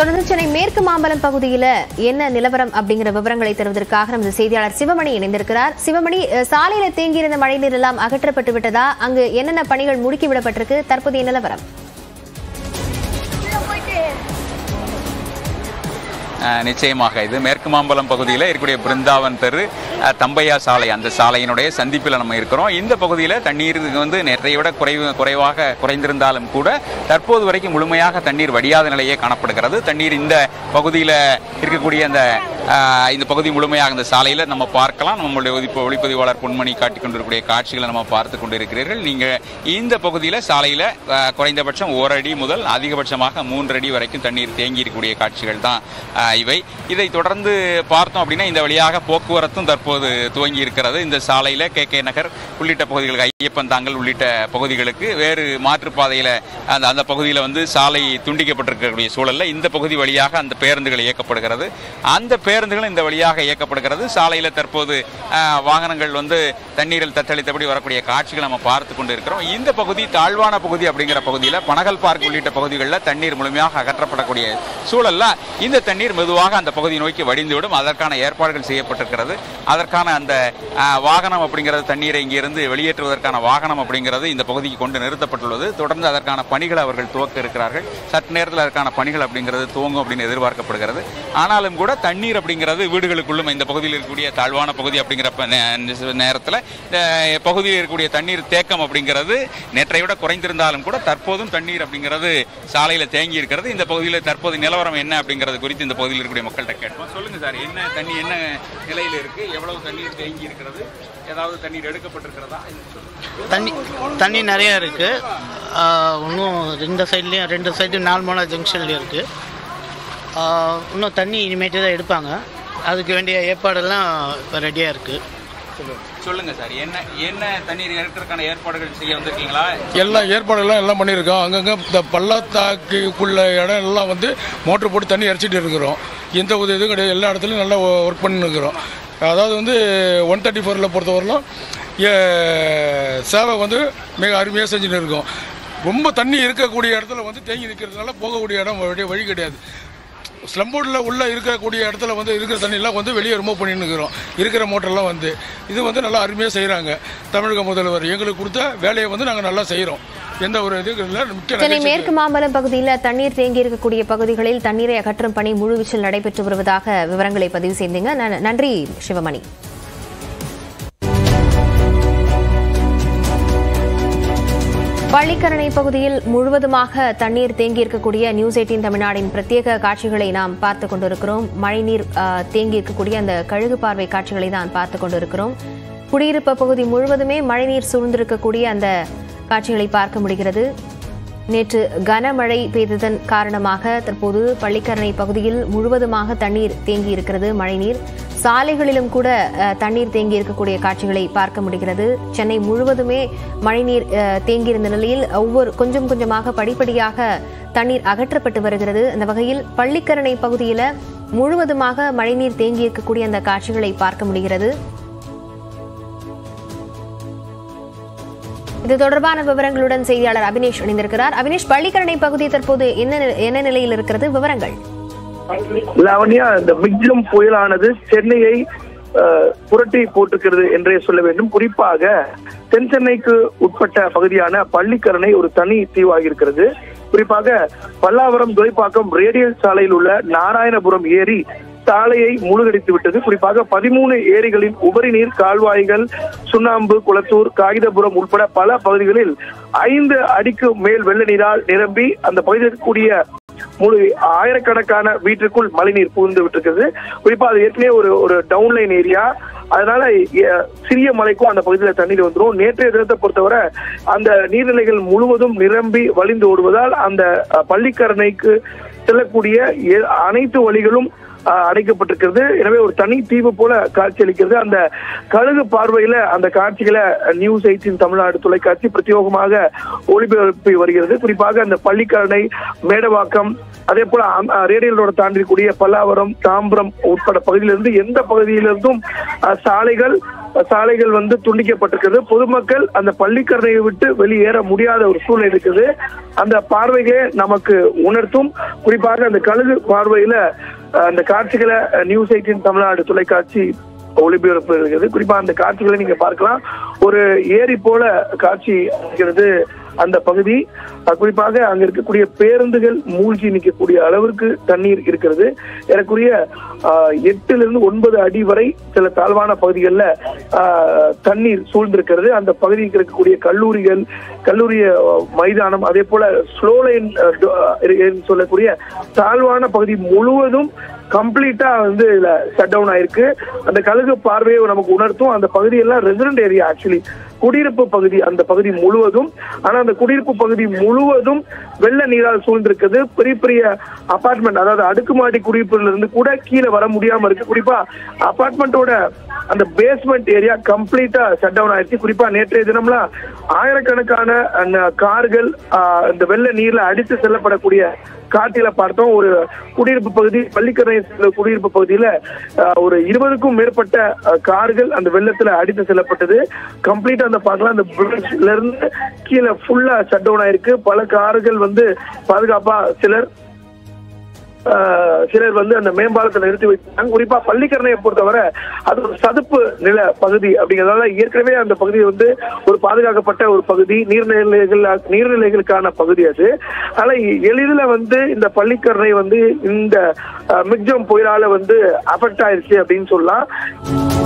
தொடர்ந்து சென்னை மேற்கு மாம்பலம் பகுதியில என்ன நிலவரம் அப்படிங்கிற விவரங்களை தருவதற்காக நமது செய்தியாளர் சிவமணி இணைந்திருக்கிறார் சிவமணி அஹ், சாலையில தேங்கியிருந்த மழைநீர் எல்லாம் அகற்றப்பட்டு விட்டதா அங்கு என்னென்ன பணிகள் முடுக்கிவிடப்பட்டிருக்கு தற்போதைய நிலவரம் அஹ் நிச்சயமாக இது மேற்கு மாம்பலம் பகுதியில் இருக்கக்கூடிய பிருந்தாவன் தெரு அஹ், தம்பையா சாலை அந்த சாலையினுடைய சந்திப்பில் நம்ம இருக்கிறோம் இந்த பகுதியில் தண்ணீர் வந்து நேற்றைய விட குறைவு குறைவாக குறைந்திருந்தாலும் கூட தற்போது வரைக்கும் முழுமையாக தண்ணீர் வடியாத நிலையே காணப்படுகிறது தண்ணீர் இந்த பகுதியில் இருக்கக்கூடிய அந்த அஹ், இந்த பகுதி முழுமையாக இந்த சாலையில் நம்ம பார்க்கலாம் நம்மளுடைய ஒளிப்ப- ஒளிப்பதிவாளர் பொன்மணி காட்டிக் கொண்டிருக்கக்கூடிய காட்சிகளை நம்ம பார்த்து கொண்டிருக்கிறீர்கள் நீங்கள் இந்த பகுதியில் சாலையில் அஹ், குறைந்தபட்சம் ஓரடி முதல் அதிகபட்சமாக மூன்று அடி வரைக்கும் தண்ணீர் தேங்கி இருக்கக்கூடிய காட்சிகள் தான் அஹ், இவை இதை தொடர்ந்து பார்த்தோம் அப்படின்னா இந்த வழியாக போக்குவரத்தும் தற்போது துவங்கி இருக்கிறது இந்த சாலையில் கே கே நகர் உள்ளிட்ட பகுதிகளுக்கு ஐயப்பன் தாங்கல் உள்ளிட்ட பகுதிகளுக்கு வேறு மாற்றுப்பாதையில் அந்த அந்த பகுதியில் வந்து சாலை துண்டிக்கப்பட்டிருக்கக்கூடிய சூழல்ல இந்த பகுதி வழியாக அந்த பேருந்துகள் இயக்கப்படுகிறது அந்த பேருந்துகள் இந்த வழியாக இயக்கப்படுகிறது சாலையில் தற்போது அஹ், வாகனங்கள் வந்து தண்ணீரில் தத்தளித்தபடி வரக்கூடிய காட்சிகள் நம்ம பார்த்து கொண்டு இருக்கிறோம் இந்த பகுதி தாழ்வான பகுதி அப்படிங்கிற பகுதியில் பனகல் பார்க் உள்ளிட்ட பகுதிகளில் தண்ணீர் முழுமையாக அகற்றப்படக்கூடிய சூழல்ல இந்த தண்ணீர் மெதுவாக அந்த பகுதி நோக்கி வடிந்துவிடும் அதற்கான ஏற்பாடுகள் செய்யப்பட்டிருக்கிறது அதற்கான அந்த அஹ், வாகனம் அப்படிங்கிறது தண்ணீரை இங்கிருந்து வெளியேற்றுவதற்கான வாகனம் அப்படிங்கிறது இந்த பகுதிக்கு கொண்டு நிறுத்தப்பட்டுள்ளது தொடர்ந்து அதற்கான பணிகளை அவர்கள் துவக்க இருக்கிறார்கள் சற்று நேரத்தில் அதற்கான பணிகள் அப்படிங்கிறது துவங்கும் அப்படின்னு எதிர்பார்க்கப்படுகிறது ஆனாலும் கூட தண்ணீர் அப்படிங்கிறது வீடுகளுக்குள்ளும் இந்த பகுதியில் இருக்கக்கூடிய தாழ்வான பகுதி அப்படிங்கிற ப- நே- நேரத்தில் இந்த பகுதியில் இருக்கக்கூடிய தண்ணீர் தேக்கம் அப்படிங்கிறது நேற்றை விட குறைந்திருந்தாலும் கூட தற்போதும் தண்ணீர் அப்படிங்கிறது சாலையில் தேங்கி இருக்கிறது இந்த பகுதியில் தற்போது நிலவரம் என்ன அப்படிங்கிறது குறித்து இந்த பகுதியில் இருக்கக்கூடிய மக்கள்கிட்ட கேட்போம் சொல்லுங்க சார் என்ன தண்ணி என்ன நிலையில் இருக்கு எவ்வளவு தண்ணீர் தேங்கி இருக்கிறது ஏதாவது தண்ணீர் எடுக்கப்பட்டிருக்கிறதா இது சொல்லுங்க. தண்ணி தண்ணி நிறைய இருக்குது இன்னும் இந்த சைட்லேயும் ரெண்டு சைடு நால்மோனா ஜங்ஷன்லேயும் இருக்குது இன்னும் தண்ணி இனிமேட்டு தான் எடுப்பாங்க அதுக்கு வேண்டிய ஏற்பாடெல்லாம் இப்போ ரெடியாக இருக்குது சொல்லுங்க சார் என்ன என்ன தண்ணீர் எடுக்கிறதுக்கான ஏற்பாடுகள் செய்ய வந்திருக்கீங்களா எல்லாம் ஏற்பாடெல்லாம் எல்லாம் பண்ணியிருக்கோம் அங்கங்கே இந்த பள்ளத்தாக்குக்குள்ள இடம் எல்லாம் வந்து மோட்டர் போட்டு தண்ணி இறச்சிட்டு இருக்கிறோம் எந்த ஒரு இதுவும் கிடையாது எல்லா இடத்துலையும் நல்லா ஒர்க் பண்ணிருக்கிறோம் அதாவது வந்து ஒன் தேர்ட்டி ஃபோரில் பொறுத்தவரையிலும் ஏ, சேவை வந்து மிக அருமையாக செஞ்சுட்டு இருக்கோம் ரொம்ப தண்ணி இருக்கக்கூடிய இடத்துல வந்து தேங்கி நிற்கிறதுனால போகக்கூடிய இடம் வழி வழி கிடையாது ஸ்லம்போர்டில் உள்ள இருக்கக்கூடிய இடத்துல வந்து இருக்கிற தண்ணியெல்லாம் வந்து வெளியே ரிமூவ் பண்ணின்னு இருக்கிறோம் இருக்கிற மோட்டர்லாம் வந்து இது வந்து நல்லா அருமையாக செய்கிறாங்க தமிழக முதல்வர் எங்களுக்கு கொடுத்த வேலையை வந்து நாங்கள் நல்லா செய்கிறோம் எந்த ஒரு இது இல்லை முக்கிய சென்னை நகைச்சுவை. மேற்கு மாம்பலம் பகுதியில தண்ணீர் தேங்கி இருக்கக்கூடிய பகுதிகளில் தண்ணீரை அகற்றும் பணி முழுவீச்சில் நடைபெற்று வருவதாக விவரங்களை பதிவு செய்தீங்க ந- நன்றி சிவமணி பள்ளிக்கரணை பகுதியில் முழுவதுமாக தண்ணீர் தேங்கி இருக்கக்கூடிய நியூஸ் எயிட்டீன் தமிழ்நாடின் பிரத்யேக காட்சிகளை நாம் பார்த்து கொண்டிருக்கிறோம் மழைநீர் ஆ, தேங்கி இருக்கக்கூடிய அந்த கழுகு பார்வை காட்சிகளை தான் பார்த்து கொண்டிருக்கிறோம் குடியிருப்பு பகுதி முழுவதுமே மழைநீர் சூழ்ந்திருக்கக்கூடிய அந்த காட்சிகளை பார்க்க முடிகிறது நேற்று கனமழை பெய்ததன் காரணமாக தற்போது பள்ளிக்கரணை பகுதியில் முழுவதுமாக தண்ணீர் தேங்கி இருக்கிறது மழைநீர் சாலைகளிலும் கூட அஹ், தண்ணீர் தேங்கி இருக்கக்கூடிய காட்சிகளை பார்க்க முடிகிறது சென்னை முழுவதுமே மழைநீர் அஹ், தேங்கியிருந்த நிலையில் ஒவ்வொரு கொஞ்சம் கொஞ்சமாக படிப்படியாக தண்ணீர் அகற்றப்பட்டு வருகிறது அந்த வகையில் பள்ளிக்கரணை பகுதியில் முழுவதுமாக மழைநீர் தேங்கி இருக்கக்கூடிய அந்த காட்சிகளை பார்க்க முடிகிறது இது தொடர்பான விவரங்களுடன் செய்தியாளர் அபினேஷ் இணைந்திருக்கிறார் அபினேஷ் பள்ளிக்கரணை பகுதி தற்போது என்ன நி- என்ன நிலையில் இருக்கிறது விவரங்கள் லாவண்யா இந்த மிக்ஜம் புயலானது சென்னையை அஹ், புரட்டி போட்டிருக்கிறது என்றே சொல்ல வேண்டும் குறிப்பாக தென் சென்னைக்கு உட்பட்ட பகுதியான பள்ளிக்கரணை ஒரு தனி தீவாகி இருக்கிறது குறிப்பாக பல்லாவரம் துரைப்பாக்கம் ரேடியல் சாலையில் உள்ள நாராயணபுரம் ஏரி சாலையை முழுகடித்து விட்டது குறிப்பாக பதிமூணு ஏரிகளின் உபரி நீர் கால்வாய்கள் சுண்ணாம்பு குளத்தூர் காகிதபுரம் உட்பட பல பகுதிகளில் ஐந்து அடிக்கு மேல் வெள்ள நீரால் நிரம்பி அந்த பகுதியில் இருக்கக்கூடிய முழு ஆயிரக்கணக்கான வீட்டிற்குள் மழைநீர் புகுந்து விட்டிருக்கிறது குறிப்பா அது ஏற்கனவே ஒரு ஒரு டவுன்லைன் ஏரியா அதனால எ- சிறிய மலைக்கும் அந்த பகுதியில் தண்ணீர் வந்துடும் நேற்றைய தினத்தை பொறுத்தவரை அந்த நீர்நிலைகள் முழுவதும் நிரம்பி வழிந்து ஓடுவதால் அந்த அஹ், பள்ளிக்கரணைக்கு செல்லக்கூடிய எ- அனைத்து வழிகளும் அஹ், அடைக்கப்பட்டிருக்கிறது எனவே ஒரு தனி தீவு போல காட்சியளிக்கிறது அந்த கழுகு பார்வையில அந்த காட்சிகளை நியூஸ் எயிட்டின் தமிழ்நாடு தொலைக்காட்சி பிரத்யேகமாக ஒளிபரப்பி வருகிறது குறிப்பாக அந்த பள்ளிக்கரணை மேடவாக்கம் அதே போல அம்- அஹ், ரேடியல் ரோட தாண்டி கூடிய பல்லாவரம் தாம்பரம் உட்பட பகுதியிலிருந்து எந்த பகுதியிலிருந்தும் அஹ், சாலைகள் சாலைகள் வந்து துண்டிக்கப்பட்டிருக்கிறது பொதுமக்கள் அந்த பள்ளிக்கரணையை விட்டு வெளியேற முடியாத ஒரு சூழ்நிலை இருக்குது அந்த பார்வைகளே நமக்கு உணர்த்தும் குறிப்பாக அந்த கழுகு பார்வையில அஹ், அந்த காட்சிகளை அஹ், நியூஸ் எயிட்டின் தமிழ்நாடு தொலைக்காட்சி ஒளிபரப்பு இருக்குது குறிப்பா அந்த காட்சிகளை நீங்க பார்க்கலாம் ஒரு ஏரி போல காட்சி இருக்கிறது அந்த பகுதி அஹ், குறிப்பாக அங்க இருக்கக்கூடிய பேருந்துகள் மூழ்கி நிற்கக்கூடிய அளவிற்கு தண்ணீர் இருக்கிறது ஏறக்குறைய அஹ், எட்டுல இருந்து ஒன்பது அடி வரை சில தாழ்வான பகுதிகளில் தண்ணீர் சூழ்ந்திருக்கிறது அந்த பகுதிக்கு இருக்கக்கூடிய கல்லூரிகள் கல்லூரி அஹ், மைதானம் அதே போல ஸ்லோ லைன் சொல்லக்கூடிய தாழ்வான பகுதி முழுவதும் கம்ப்ளீட்டா வந்து இதுல ஷட் டவுன் ஆயிருக்கு அந்த கழுகு பார்வையை நமக்கு உணர்த்தும் அந்த பகுதியெல்லாம் ரெசிடென்ட் ஏரியா ஆக்சுவலி குடியிருப்பு பகுதி அந்த பகுதி முழுவதும் ஆனா அந்த குடியிருப்பு பகுதி முழுவதும் வெள்ள நீரால் சூழ்ந்திருக்குது பெரிய பெரிய அபார்ட்மெண்ட் அதாவது அடுக்குமாடி குடியிருப்புல இருந்து கூட கீழே வர முடியாம இருக்கு குறிப்பா அபார்ட்மெண்ட்டோட அந்த பேஸ்மெண்ட் ஏரியா கம்ப்ளீட்டா ஷட் டவுன் ஆயிடுச்சு குறிப்பா நேற்றைய தினம்லாம் ஆயிரக்கணக்கான அந்த கார்கள் ஆஹ், இந்த வெள்ள நீர்ல அடித்து செல்லப்படக்கூடிய காட்டில பார்த்தோம் ஒரு குடியிருப்பு பகுதி பள்ளிக்கரணை குடியிருப்பு பகுதியில ஆஹ், ஒரு இருபதுக்கும் மேற்பட்ட ஆஹ், கார்கள் அந்த வெள்ளத்துல அடித்து செல்லப்பட்டது கம்ப்ளீட்டா அந்த பார்க்கலாம் அந்த பிரிட்ஜ்ல இருந்து கீழே ஃபுல்லா ஷட் டவுன் ஆயிருக்கு பல கார்கள் வந்து பாதுகாப்பா சிலர் ஆஹ், சிலர் வந்து அந்த மேம்பாலத்தை நிறுத்தி வைத்தாங்க குறிப்பா பள்ளிக்கரணையை பொறுத்தவரை அது ஒரு சதுப்பு நில பகுதி அப்படிங்கிறதால ஏற்கனவே அந்த பகுதி வந்து ஒரு பாதுகாக்கப்பட்ட ஒரு பகுதி நீர்நிலைகள் நீர்நிலைகளுக்கான பகுதி அது அதனால எளிதில் வந்து இந்த பள்ளிக்கரணை வந்து இந்த மிக்ஜம் புயலால வந்து அஃபெக்ட் ஆயிருச்சு அப்படின்னு சொல்லலாம்